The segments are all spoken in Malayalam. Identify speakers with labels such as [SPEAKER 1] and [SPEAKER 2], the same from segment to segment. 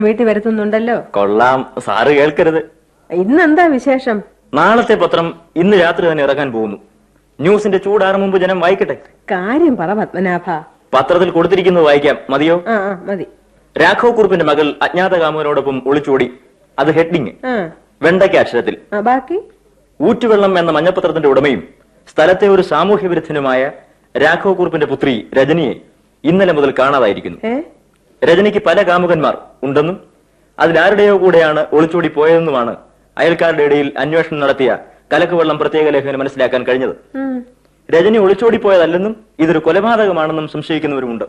[SPEAKER 1] വീട്ടിൽ വരുത്തുന്നുണ്ടല്ലോ
[SPEAKER 2] കൊള്ളാം സാറ് കേൾക്കരുത്
[SPEAKER 1] ഇന്നെന്താ വിശേഷം
[SPEAKER 2] നാളത്തെ പത്രം ഇന്ന് രാത്രി തന്നെ ഇറക്കാൻ പോകുന്നു ന്യൂസിന്റെ ചൂടാറ് മുമ്പ് ജനം വായിക്കട്ടെ
[SPEAKER 1] കാര്യം പറ പത്മനാഭ
[SPEAKER 2] പത്രത്തിൽ കൊടുത്തിരിക്കുന്നത് വായിക്കാം മതിയോ
[SPEAKER 1] ആ ആ മതി
[SPEAKER 2] രാഘവ് കുറുപ്പിന്റെ മകൾ അജ്ഞാത കാമുകനോടൊപ്പം ഒളിച്ചോടി അത് ഹെഡിങ്
[SPEAKER 1] ആ
[SPEAKER 2] വെണ്ടയ്ക്ക അക്ഷരത്തിൽ
[SPEAKER 1] ആ ബാക്കി
[SPEAKER 2] ഊറ്റുവെള്ളം എന്ന മഞ്ഞപത്രത്തിന്റെ ഉടമയും സ്ഥലത്തെ ഒരു സാമൂഹ്യ വിരുദ്ധനുമായ രാഘവ് കുറുപ്പിന്റെ പുത്രി രജനിയെ ഇന്നലെ മുതൽ കാണാതായിരിക്കുന്നു
[SPEAKER 1] ഏ
[SPEAKER 2] രജനിക്ക് പല കാമുകന്മാർ ഉണ്ടെന്നും അതിലാരുടെയോ കൂടെയാണ് ഒളിച്ചോടി പോയതെന്നുമാണ് അയൽക്കാരുടെ ഇടയിൽ അന്വേഷണം നടത്തിയ കലക്കുവെള്ളം പ്രത്യേക ലേഖനം മനസ്സിലാക്കാൻ കഴിഞ്ഞത്
[SPEAKER 1] ഉം.
[SPEAKER 2] രജനി ഒളിച്ചോടിപ്പോയതല്ലെന്നും ഇതൊരു കൊലപാതകമാണെന്നും സംശയിക്കുന്നവരുമുണ്ട്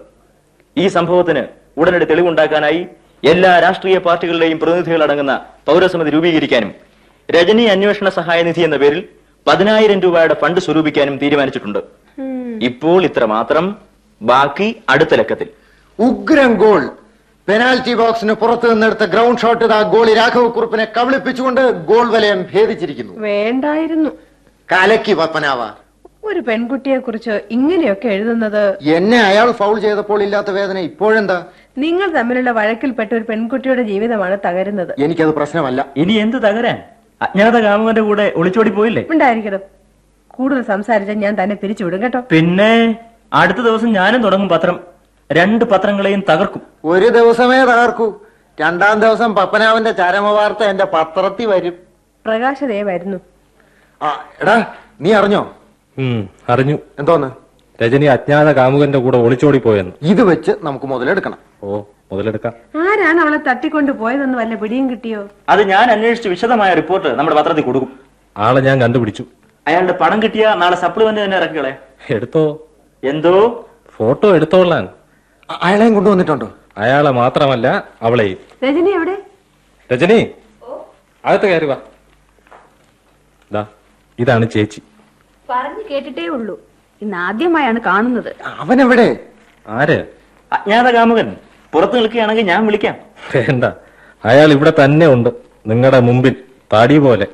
[SPEAKER 2] ഈ സംഭവത്തിന് ഉടനടി തെളിവുണ്ടാക്കാനായി എല്ലാ രാഷ്ട്രീയ പാർട്ടികളുടെയും പ്രതിനിധികൾ അടങ്ങുന്ന പൗരസമിതി രൂപീകരിക്കാനും രജനി അന്വേഷണ സഹായ നിധി എന്ന പേരിൽ പതിനായിരം രൂപയുടെ ഫണ്ട് സ്വരൂപിക്കാനും തീരുമാനിച്ചിട്ടുണ്ട് ഇപ്പോൾ ഇത്ര മാത്രം ബാക്കി അടുത്ത ലക്കത്തിൽ
[SPEAKER 3] ഉഗ്രം ഗോൾ പെനാൽറ്റി ബോക്സിന് പുറത്തു നിന്നെടുത്ത ഗ്രൗണ്ട് ഷോട്ട് ഇതാ ഗോളി രാഘവ കുറുപ്പിനെ കബളിപ്പിച്ചുകൊണ്ട് ഗോൾ വലയം ഭേദിച്ചിരിക്കുന്നു
[SPEAKER 1] വേണ്ടായിരുന്നു
[SPEAKER 3] കലക്കി പത്മനാവ
[SPEAKER 1] ഒരു പെൺകുട്ടിയെ കുറിച്ച് ഇങ്ങനെയൊക്കെ എഴുതുന്നത്
[SPEAKER 3] എന്നെ അയാൾ ഫൗൾ ചെയ്തപ്പോൾ ഇല്ലാത്ത വേദന ഇപ്പോഴെന്താ
[SPEAKER 1] നിങ്ങൾ തമ്മിലുള്ള വഴക്കിൽപ്പെട്ട ഒരു പെൺകുട്ടിയുടെ ജീവിതമാണ് തകരുന്നത്
[SPEAKER 3] എനിക്കത് പ്രശ്നമല്ല
[SPEAKER 2] ഇനി എന്ത് തകരാൻ അജ്ഞാത കാമുകന്റെ കൂടെ ഒളിച്ചോടി പോയില്ലേ
[SPEAKER 1] ഉണ്ടായിരിക്കണം കൂടുതൽ സംസാരിച്ചാൽ ഞാൻ തന്നെ പിരിച്ചുവിടും കേട്ടോ
[SPEAKER 2] പിന്നെ അടുത്ത ദിവസം ഞാനും തുടങ്ങും പത്രം രണ്ട് പത്രങ്ങളെയും തകർക്കും
[SPEAKER 3] ഒരു ദിവസമേ തകർക്കൂ രണ്ടാം ദിവസം പപ്പനാവന്റെ ചരമവാർത്ത എന്റെ പത്രത്തിൽ വരും
[SPEAKER 1] പ്രകാശതേ വരുന്നു
[SPEAKER 3] ആ എടാ നീ അറിഞ്ഞോ
[SPEAKER 4] ഉം, അറിഞ്ഞു
[SPEAKER 3] എന്തോന്ന്
[SPEAKER 4] രജനി അജ്ഞാത കാമുകന്റെ കൂടെ ഒളിച്ചോടി പോയെന്ന്
[SPEAKER 3] ഇത് വെച്ച് നമുക്ക് മുതലെടുക്കണം
[SPEAKER 4] ഓ മുതലെടുക്കാം
[SPEAKER 1] ആരാണ് അവളെ തട്ടിക്കൊണ്ട് പോയതെന്ന് വല്ല പിടിയും കിട്ടിയോ
[SPEAKER 2] അത് ഞാൻ അന്വേഷിച്ച് വിശദമായ റിപ്പോർട്ട് നമ്മുടെ പത്രത്തിൽ കൊടുക്കും
[SPEAKER 4] ആളെ ഞാൻ കണ്ടുപിടിച്ചു
[SPEAKER 2] അയാളുടെ പണം കിട്ടിയ നാളെ സപ്ലിമെന്റ് തന്നെ ഇറക്കികളെ
[SPEAKER 4] എടുത്തോ
[SPEAKER 2] എന്തോ
[SPEAKER 4] ഫോട്ടോ എടുത്തോളാൻ
[SPEAKER 3] അ- അയാളെയും കൊണ്ടുവന്നിട്ടുണ്ടോ
[SPEAKER 4] അയാളെ മാത്രമല്ല അവളെയും
[SPEAKER 1] രജനി എവിടെ
[SPEAKER 4] രജനി അകത്ത് കയറി വാ ദാ ഇതാണ് ചേച്ചി
[SPEAKER 5] പറഞ്ഞു കേട്ടിട്ടേ ഉള്ളൂ ഇന്ന് ആദ്യമായാണ് കാണുന്നത്
[SPEAKER 3] അവനെവിടെ
[SPEAKER 4] ആര്
[SPEAKER 2] അജ്ഞാത കാമുകൻ പുറത്തു നിൽക്കുകയാണെങ്കിൽ ഞാൻ വിളിക്കാം
[SPEAKER 4] വേണ്ട അയാൾ ഇവിടെ തന്നെ ഉണ്ട് നിങ്ങളുടെ മുമ്പിൽ താടി പോലെ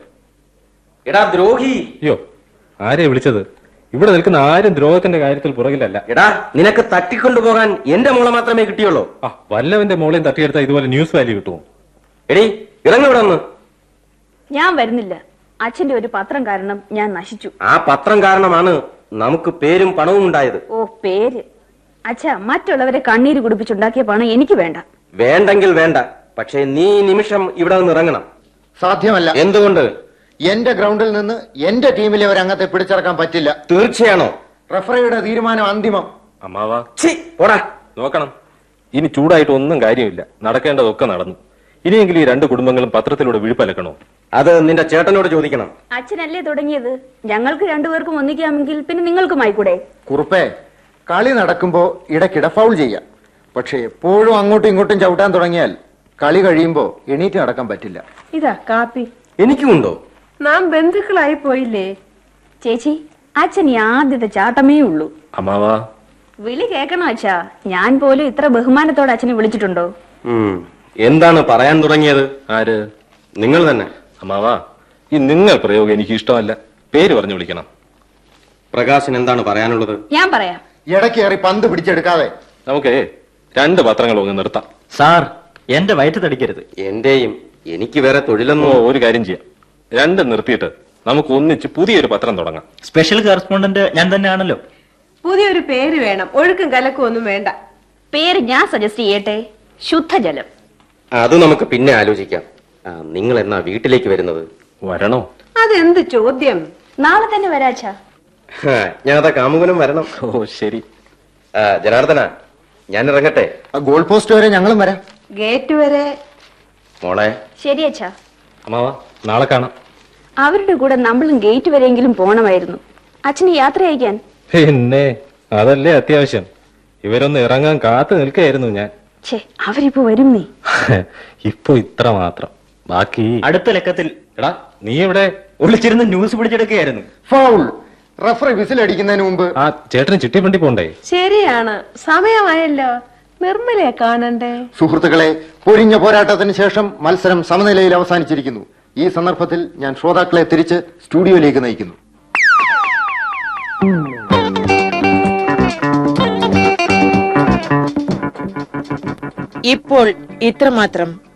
[SPEAKER 6] എടാ ദ്രോഹി
[SPEAKER 4] അയ്യോ ആരെ വിളിച്ചത് ഇവിടെ നിൽക്കുന്ന ആരും ദ്രോഹത്തിന്റെ കാര്യത്തിൽ പുറകിലല്ല
[SPEAKER 6] എടാ നിനക്ക് തട്ടിക്കൊണ്ടുപോകാൻ എന്റെ മോളെ മാത്രമേ കിട്ടിയുള്ളൂ
[SPEAKER 4] ആ വല്ലവന്റെ മോളെയും തട്ടിയെടുത്താൽ ഇതുപോലെ ന്യൂസ് വാല്യൂ കിട്ടുമോ
[SPEAKER 6] എടി ഇറങ്ങിവിടെ ഒന്ന്
[SPEAKER 5] ഞാൻ വരുന്നില്ല അച്ഛന്റെ ഒരു പത്രം കാരണം ഞാൻ നശിച്ചു
[SPEAKER 6] ആ പത്രം കാരണമാണ് നമുക്ക് പേരും പണവും ഉണ്ടായത്
[SPEAKER 5] ഓ പേര് അച്ഛാ മറ്റുള്ളവരെ കണ്ണീര് കുടിപ്പിച്ചുണ്ടാക്കിയ പണം എനിക്ക് വേണ്ട
[SPEAKER 6] വേണ്ടെങ്കിൽ വേണ്ട പക്ഷേ നീ ഈ നിമിഷം ഇവിടെ നിന്ന് ഇറങ്ങണം
[SPEAKER 3] സാധ്യമല്ല
[SPEAKER 6] എന്തുകൊണ്ട്
[SPEAKER 3] എന്റെ ഗ്രൗണ്ടിൽ നിന്ന് എന്റെ ടീമിലെ ഒരു അംഗത്തെ പിടിച്ചിറക്കാൻ പറ്റില്ല
[SPEAKER 6] തീർച്ചയാണോ
[SPEAKER 3] റഫറിയുടെ തീരുമാനം അന്തിമം
[SPEAKER 4] അമ്മാവാ
[SPEAKER 6] ഛി, പോടാ
[SPEAKER 4] നോക്കണം ഇനി ചൂടായിട്ട് ഒന്നും കാര്യമില്ല നടക്കേണ്ടതൊക്കെ നടന്നു ഇനിയെങ്കിലും ഈ രണ്ട് കുടുംബങ്ങളും പത്രത്തിലൂടെ വിഴുപ്പലക്കണോ
[SPEAKER 6] അത് നിന്റെ ചേട്ടനോട് ചോദിക്കണം
[SPEAKER 5] അച്ഛനല്ലേ തുടങ്ങിയത് ഞങ്ങൾക്ക് രണ്ടുപേർക്കും ഒന്നിക്കാമെങ്കിൽ പിന്നെ നിങ്ങൾക്കും ആയിക്കൂടെ
[SPEAKER 3] കുറുപ്പേ കളി നടക്കുമ്പോ ഇടയ്ക്കിടെ ഫൗൾ ചെയ്യാം പക്ഷെ എപ്പോഴും അങ്ങോട്ടും ഇങ്ങോട്ടും ചവിട്ടാൻ തുടങ്ങിയാൽ കളി കഴിയുമ്പോ എണീറ്റ് നടക്കാൻ പറ്റില്ല
[SPEAKER 1] ഇതാ കാപ്പി
[SPEAKER 6] എനിക്കുമുണ്ടോ
[SPEAKER 1] നാം ബന്ധുക്കളായി പോയില്ലേ
[SPEAKER 5] ചേച്ചി അച്ഛൻ ഈ ആദ്യത്തെ ചാട്ടമേ ഉള്ളൂ
[SPEAKER 4] അമ്മാവാ
[SPEAKER 5] വിളി കേൾക്കണോ അച്ഛാ ഞാൻ പോലും ഇത്ര ബഹുമാനത്തോടെ അച്ഛനെ വിളിച്ചിട്ടുണ്ടോ
[SPEAKER 6] ഉം. എന്താണ് പറയാൻ തുടങ്ങിയത്
[SPEAKER 4] ആര്
[SPEAKER 6] നിങ്ങൾ തന്നെ
[SPEAKER 4] അമ്മാവാ ഈ നിങ്ങൾ പ്രയോഗം എനിക്ക് ഇഷ്ടമല്ല പേര് പറഞ്ഞു വിളിക്കണം
[SPEAKER 6] പ്രകാശൻ എന്താണ് പറയാനുള്ളത്
[SPEAKER 5] ഞാൻ പറയാം
[SPEAKER 3] ഇടയ്ക്ക് കയറി പന്ത് പിടിച്ചെടുക്കാതെ
[SPEAKER 4] നമുക്കേ രണ്ട് പത്രങ്ങൾ ഒന്ന് നിർത്താം
[SPEAKER 2] സാർ എന്റെ വയറ്റ് തടിക്കരുത്
[SPEAKER 6] എന്റെയും എനിക്ക് വേറെ
[SPEAKER 4] ഓ
[SPEAKER 6] തൊഴിലൊന്നും
[SPEAKER 4] ഒരു കാര്യം ചെയ്യാം രണ്ട് നിർത്തിയിട്ട് നമുക്ക് ഒന്നിച്ച് പുതിയൊരു പത്രം തുടങ്ങാം
[SPEAKER 2] സ്പെഷ്യൽ കറസ്പോണ്ടന്റ് ഞാൻ തന്നെയാണല്ലോ
[SPEAKER 1] പുതിയൊരു പേര് വേണം ഒഴുക്കും കലക്കും ഒന്നും വേണ്ട
[SPEAKER 5] പേര് ഞാൻ സജസ്റ്റ് ചെയ്യട്ടെ ശുദ്ധജലം
[SPEAKER 6] അത് നമുക്ക് പിന്നെ ആലോചിക്കാം ആ, നിങ്ങൾ എന്നാ വീട്ടിലേക്ക് വരുന്നത്
[SPEAKER 4] വരണോ
[SPEAKER 1] അതെന്ത് ചോദ്യം
[SPEAKER 5] നാളെ തന്നെ വരാച്ചാ
[SPEAKER 6] ഞാൻ അതാ കാമുകനും വരണം
[SPEAKER 4] ഓ ശരി
[SPEAKER 6] ആ, ജനാർദ്ദന ഞാൻ ഇറങ്ങട്ടെ
[SPEAKER 3] ആ ഗോൾ പോസ്റ്റ് വരെ ഞങ്ങളും വരാം
[SPEAKER 1] ഗേറ്റ് വരെ
[SPEAKER 6] മോളെ
[SPEAKER 5] ശരി അച്ഛാ
[SPEAKER 4] അമ്മാവാ നാളെ കാണാം
[SPEAKER 5] അവരുടെ കൂടെ നമ്മളും ഗേറ്റ് വരെയെങ്കിലും പോണമായിരുന്നു അച്ഛന് യാത്ര അയക്കാൻ
[SPEAKER 4] പിന്നെ അതല്ലേ അത്യാവശ്യം ഇവരൊന്ന് ഇറങ്ങാൻ കാത്തു നിൽക്കായിരുന്നു ഞാൻ
[SPEAKER 5] ഛേ അവരിപ്പോ വരും നീ
[SPEAKER 4] ഇപ്പൊ ഇത്ര മാത്രം ബാക്കി
[SPEAKER 2] അടുത്ത ലക്കത്തിൽ
[SPEAKER 4] എടാ നീ ഇവിടെ
[SPEAKER 2] ഒളിച്ചിരുന്ന് ന്യൂസ് പിടിച്ചെടുക്കുകയായിരുന്നു
[SPEAKER 3] ഫൗൾ റഫറി വിസിലടിക്കുന്നതിന് മുമ്പ്
[SPEAKER 4] ആ ചേട്ടന് ചിട്ടിപ്പണ്ടി പോണ്ടേ
[SPEAKER 1] ശരിയാണ് സമയമായല്ലോ നിർമ്മലയെ കാണണ്ടേ
[SPEAKER 3] സുഹൃത്തുക്കളെ പൊരിഞ്ഞ പോരാട്ടത്തിന് ശേഷം മത്സരം സമനിലയിൽ അവസാനിച്ചിരിക്കുന്നു ഈ സന്ദർഭത്തിൽ ഞാൻ ശ്രോതാക്കളെ തിരിച്ച് സ്റ്റുഡിയോയിലേക്ക് നയിക്കുന്നു
[SPEAKER 7] ഇപ്പോൾ ഇത്രമാത്രം